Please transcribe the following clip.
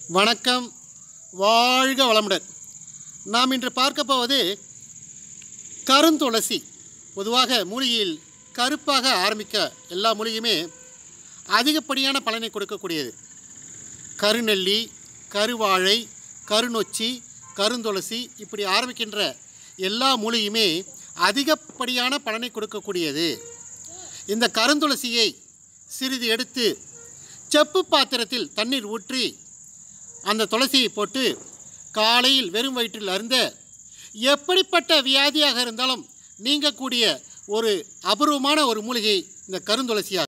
வணக்கம் வாழ்க வளமுடன் நாம் இன்று பார்க்க போவது கருந்துளசி பொதுவாக மூலிகையில் கருப்பாக ஆரம்பிக்க எல்லா மூலிகையுமே அதிகப்படியான பலனை கொடுக்கக்கூடியது கருநெல்லி கருவாழை கருநொச்சி கருந்துளசி இப்படி ஆரம்பிக்கின்ற எல்லா மூலிகையுமே அதிகப்படியான பலனை கொடுக்கக்கூடியது இந்த கருந்துளசியை சிறிது எடுத்து செப்பு பாத்திரத்தில் தண்ணீர் ஊற்றி அந்த துளசியை போட்டு காலையில் வெறும் வயிற்றில் அருந்த எப்படிப்பட்ட வியாதியாக இருந்தாலும் நீங்கக்கூடிய ஒரு அபூர்வமான ஒரு மூலிகை இந்த கருந்துளசியாகும்